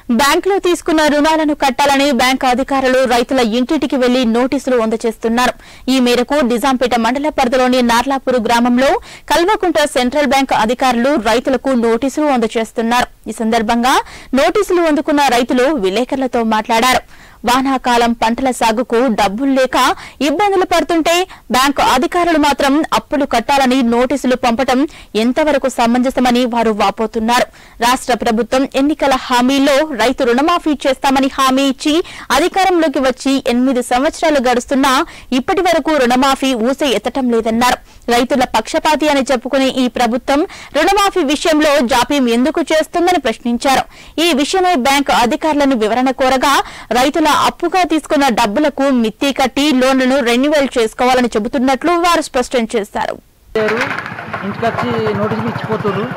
బ్యాంకులో తీసుకున్న రుణాలను కట్టాలని బ్యాంకు అధికారులు రైతుల ఇంటింటికి వెళ్లి నోటీసులు అందజేస్తున్నారు ఈ మేరకు నిజాంపేట మండల పరిధిలోని నార్లాపూర్ గ్రామంలో కల్వకుంట సెంట్రల్ బ్యాంక్ అధికారులు రైతులకు నోటీసులు అందజేస్తున్నారు ఈ సందర్భంగా నోటీసులు అందుకున్న రైతులు విలేకరులతో మాట్లాడారు వానాకాలం పంటల సాగుకు డబ్బులు లేక ఇబ్బందులు పడుతుంటే బ్యాంకు అధికారులు మాత్రం అప్పులు కట్టాలని నోటీసులు పంపటం ఎంతవరకు సమంజసమని వారు వాపోతున్నారు రాష్ట్ర ప్రభుత్వం ఎన్నికల హామీల్లో రైతు రుణమాఫీ చేస్తామని హామీ ఇచ్చి అధికారంలోకి వచ్చి ఎనిమిది సంవత్సరాలు గడుస్తున్నా ఇప్పటి వరకు రుణమాఫీ ఊసే ఎత్తటం లేదన్నారు రైతుల పక్షపాతి అని చెప్పుకునే ఈ ప్రభుత్వం రుణమాఫీ విషయంలో జాప్యం ఎందుకు చేస్తుందని ప్రశ్నించారు ఈ విషయమై బ్యాంకు అధికారులను వివరణ కోరగా రైతుల అప్పుగా తీసుకున్న డబ్బులకు మిత్తి కట్టి లోన్లను రెన్యువల్ చేసుకోవాలని చెబుతున్నట్లు వారు స్పష్టం చేశారు లేరు ఇంటికొచ్చి నోటీసులు ఇచ్చిపోతుర్రు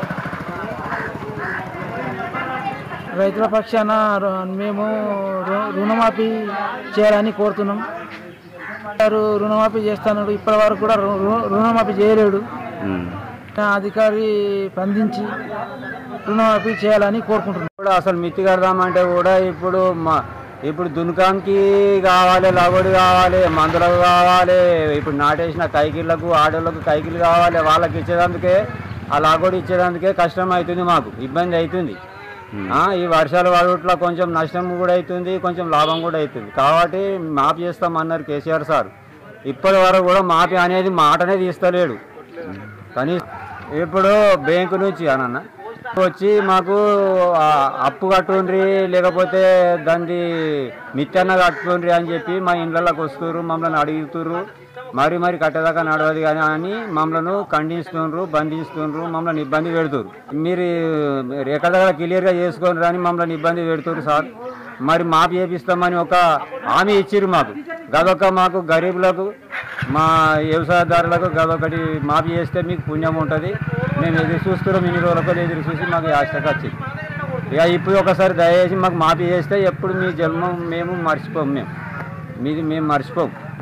రైతుల పక్షాన రు- మేము రు- రుణమాఫీ చేయాలని కోరుతున్నాం వారు రుణమాఫీ చేస్తాడు ఇప్పటి వరకు కూడా రు- రు- రుణమాఫీ చేయలేడు ఆ అధికారి స్పందించి రుణమాఫీ చేయాలని కోరుకుంటున్నాం ఇప్పుడు అసలు మిత్తి కడదామంటే కూడా ఇప్పుడు మా ఇప్పుడు దున్కాంకి కావాలి లగోడి కావాలి మందులకు కావాలి ఇప్పుడు నాటేసిన కైకిళ్ళకు ఆడోళ్ళకు కైకిలు కావాలి వాళ్ళకి ఇచ్చేదందుకే ఆ లాగోడి ఇచ్చేదందుకే కష్టం అవుతుంది మాకు ఇబ్బంది అవుతుంది ఆ, ఈ వర్షాలు పడట్లో కొంచెం నష్టం కూడా అవుతుంది కొంచెం లాభం కూడా అవుతుంది కాబట్టి మాఫీ చేస్తామన్నారు కేసీఆర్ సార్ ఇప్పటి వరకు కూడా మాఫీ అనేది మాటనే తీస్తలేడు కానీ ఇప్పుడు బ్యాంకు నుంచి అనన్న వచ్చి మాకు ఆ, అప్పు కట్టుండ్రి లేకపోతే దాన్ని మిత్తన్న కట్టుండ్రి అని చెప్పి మా ఇండ్లలోకి వస్తుర్రు మమ్మల్ని అడుగుతుర్రు మరి మరి కట్టేదాకా నడవదు కానీ అని మమ్మల్ని ఖండిస్తుండ్రు బంధిస్తుండ్రు మమ్మల్ని ఇబ్బంది పెడుతురు మీరు మీరు ఎక్కడ దగ్గర క్లియర్గా చేసుకోండి అని మమ్మల్ని ఇబ్బంది పెడుతురు సార్ మరి మాఫీ చేపిస్తామని ఒక హామీ ఇచ్చిర్రు మాకు గదొక మాకు గరీబులకు మా వ్యవసాయదారులకు గదొకటి మాఫీ చేస్తే మీకు పుణ్యం ఉంటుంది మేము ఎదురు చూస్తున్నాం ఇన్ని రోజులకు ఎదురు చూసి మాకు ఆశకు వచ్చింది ఇక ఇప్పుడు ఒకసారి దయచేసి మాకు మాఫీ చేస్తే ఎప్పుడు మీ జన్మం మేము మర్చిపోము మేము మీది మేము మర్చిపోము